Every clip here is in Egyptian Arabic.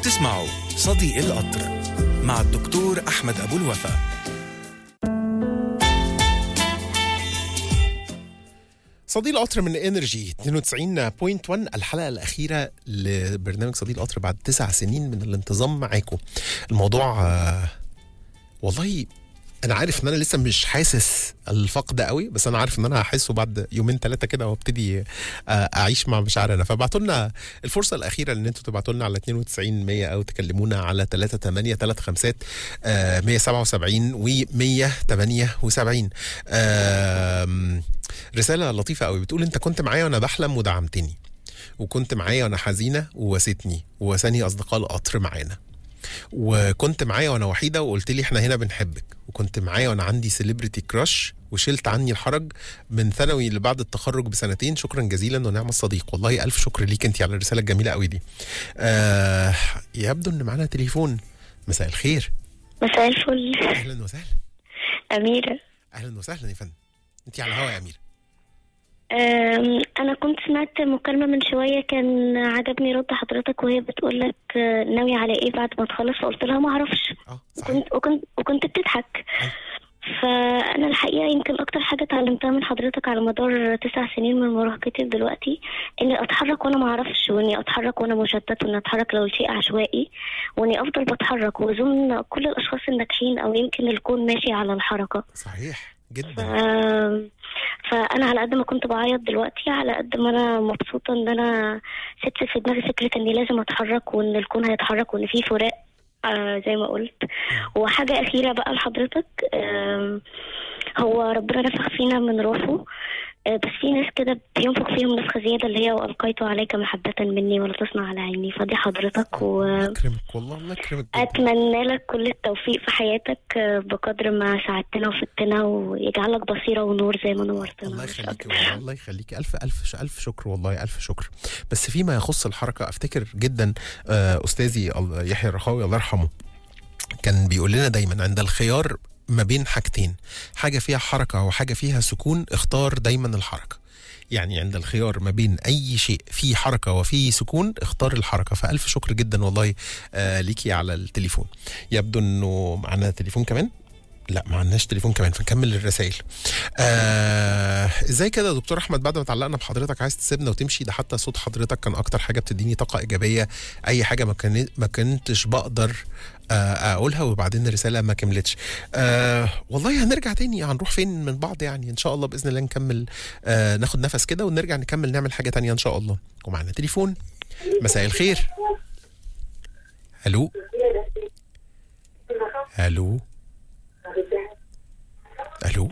تسمعوا صديق القطر مع الدكتور أحمد أبو الوفا صديق القطر من انرجي 92.1 الحلقه الاخيره لبرنامج صديق القطر بعد تسع سنين من الانتظام معاكم الموضوع آه، والله انا عارف ان انا لسه مش حاسس الفقد قوي بس انا عارف ان انا هحسه بعد يومين ثلاثه كده وابتدي آه، اعيش مع مشاعرنا فبعتوا لنا الفرصه الاخيره ان انتوا تبعتوا لنا على 92 100 او تكلمونا على 38 35 آه، 177 و 178 آم، رساله لطيفه قوي بتقول انت كنت معايا وانا بحلم ودعمتني وكنت معايا وانا حزينه وواسيتني وواساني اصدقاء القطر معانا وكنت معايا وانا وحيده وقلت لي احنا هنا بنحبك وكنت معايا وانا عندي سيلبرتي كراش وشلت عني الحرج من ثانوي لبعد التخرج بسنتين شكرا جزيلا ونعم الصديق والله الف شكر ليك انت على الرساله الجميله قوي دي آه يبدو ان معانا تليفون مساء الخير مساء الفل اهلا وسهلا أميرة اهلا وسهلا يا فندم انت على الهوا يا اميره أم، أنا كنت سمعت مكالمة من شوية كان عجبني رد حضرتك وهي بتقول لك آه، ناوي على إيه بعد ما تخلص فقلت لها ما أعرفش اه صحيح وكنت وكنت وكنت بتضحك أيوة. فأنا الحقيقة يمكن أكتر حاجة اتعلمتها من حضرتك على مدار تسع سنين من مراهقتي دلوقتي إني أتحرك وأنا ما أعرفش وإني أتحرك وأنا مشتت وإني أتحرك لو الشيء عشوائي وإني أفضل بتحرك وأظن كل الأشخاص الناجحين أو يمكن الكون ماشي على الحركة صحيح جدا ف- فانا على قد ما كنت بعيط دلوقتي على قد ما انا مبسوطه ان انا ست في دماغي فكره اني لازم اتحرك وان الكون هيتحرك وان في فراق آه زي ما قلت وحاجه اخيره بقى لحضرتك آم، هو ربنا نفخ فينا من روحه آه، بس في ناس كده بينفخ فيهم نفخه زياده اللي هي والقيت عليك محبه مني ولا تصنع على عيني فدي حضرتك و الله يكرمك والله الله يكرمك جدا. أتمنى لك كل التوفيق في حياتك آه، بقدر ما ساعدتنا وفدتنا ويجعلك بصيرة ونور زي ما نورتنا الله مش يخليك أكتر. والله الله يخليك الف الف الف شكر والله الف شكر بس فيما يخص الحركه افتكر جدا آه، استاذي الله- يحيى الرخاوي الله يرحمه كان بيقول لنا دايما عند الخيار ما بين حاجتين حاجه فيها حركه وحاجه فيها سكون اختار دايما الحركه يعني عند الخيار ما بين اي شيء فيه حركه وفيه سكون اختار الحركه فالف شكر جدا والله آه ليكي على التليفون يبدو انه معنا تليفون كمان لا ما عندناش تليفون كمان فنكمل الرسائل آه ازاي كده يا دكتور احمد بعد ما اتعلقنا بحضرتك عايز تسيبنا وتمشي ده حتى صوت حضرتك كان اكتر حاجه بتديني طاقه ايجابيه اي حاجه ما كان ما كنتش بقدر آه اقولها وبعدين الرساله ما كملتش آه والله هنرجع تاني هنروح فين من بعض يعني ان شاء الله باذن الله نكمل آه ناخد نفس كده ونرجع نكمل نعمل حاجه تانية ان شاء الله ومعنا تليفون مساء الخير الو الو الو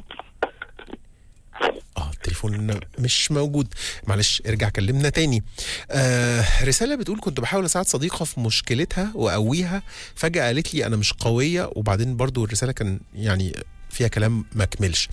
اه التليفون مش موجود معلش ارجع كلمنا تاني آه رسالة بتقول كنت بحاول اساعد صديقة في مشكلتها واقويها فجأة قالت لي انا مش قوية وبعدين برضو الرسالة كان يعني فيها كلام ما كملش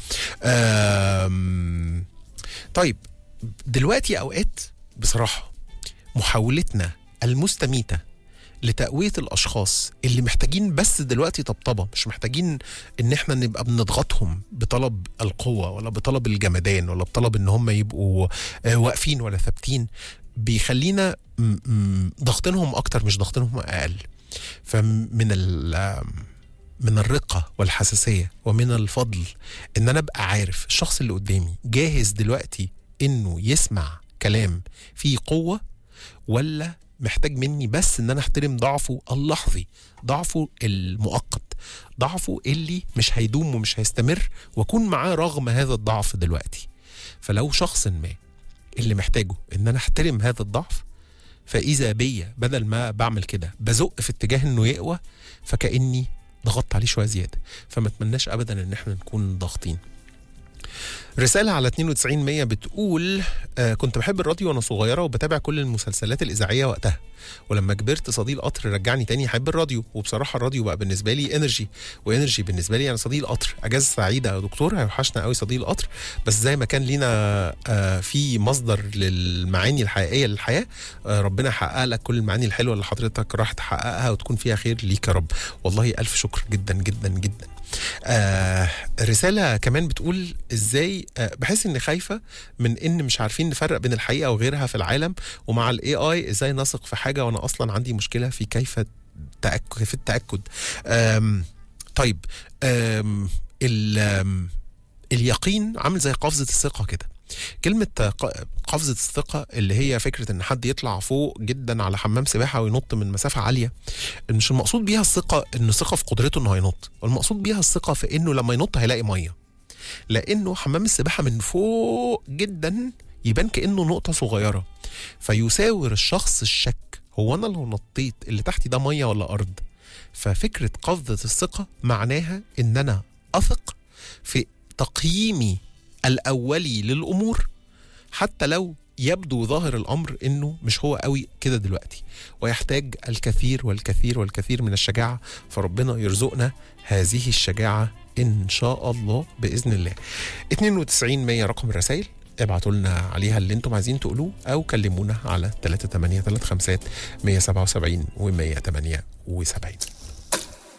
آم، طيب دلوقتي اوقات بصراحة محاولتنا المستميتة لتقوية الأشخاص اللي محتاجين بس دلوقتي طبطبة مش محتاجين إن إحنا نبقى بنضغطهم بطلب القوة ولا بطلب الجمدان ولا بطلب إن هم يبقوا آه، واقفين ولا ثابتين بيخلينا م- م- ضغطينهم أكتر مش ضغطينهم أقل فمن ال آم، من الرقة والحساسية ومن الفضل إن أنا أبقى عارف الشخص اللي قدامي جاهز دلوقتي إنه يسمع كلام فيه قوة ولا محتاج مني بس ان انا احترم ضعفه اللحظي ضعفه المؤقت ضعفه اللي مش هيدوم ومش هيستمر واكون معاه رغم هذا الضعف دلوقتي فلو شخص ما اللي محتاجه ان انا احترم هذا الضعف فاذا بيا بدل ما بعمل كده بزق في اتجاه انه يقوى فكاني ضغطت عليه شويه زياده فما اتمناش ابدا ان احنا نكون ضاغطين رسالة على 92 100 بتقول آه كنت بحب الراديو وانا صغيرة وبتابع كل المسلسلات الإذاعية وقتها ولما كبرت صديق القطر رجعني تاني احب الراديو وبصراحة الراديو بقى بالنسبة لي انرجي وانرجي بالنسبة لي انا صديق القطر اجازة سعيدة يا دكتور هيوحشنا قوي صديق القطر بس زي ما كان لينا آه في مصدر للمعاني الحقيقية للحياة آه ربنا يحقق لك كل المعاني الحلوة اللي حضرتك راح تحققها وتكون فيها خير ليك يا رب والله ألف شكر جدا جدا جدا آه رسالة كمان بتقول ازاي دلوقتي آه، بحس اني خايفه من ان مش عارفين نفرق بين الحقيقه وغيرها في العالم ومع الاي اي ازاي نثق في حاجه وانا اصلا عندي مشكله في كيف التأكد في التاكد أم طيب أم ال- أم، اليقين عامل زي قفزه الثقه كده كلمة ق- قفزة الثقة اللي هي فكرة إن حد يطلع فوق جدا على حمام سباحة وينط من مسافة عالية مش المقصود بيها الثقة إن الثقة في قدرته إنه هينط المقصود بيها الثقة في إنه لما ينط هيلاقي مية لأنه حمام السباحة من فوق جدا يبان كأنه نقطة صغيرة فيساور الشخص الشك هو أنا لو نطيت اللي تحتي ده مية ولا أرض ففكرة قفزة الثقة معناها إن أنا أثق في تقييمي الأولي للأمور حتى لو يبدو ظاهر الأمر إنه مش هو قوي كده دلوقتي ويحتاج الكثير والكثير والكثير من الشجاعة فربنا يرزقنا هذه الشجاعة إن شاء الله بإذن الله 92 100 رقم الرسائل ابعتوا لنا عليها اللي انتم عايزين تقولوه او كلمونا على 3835 177 و 178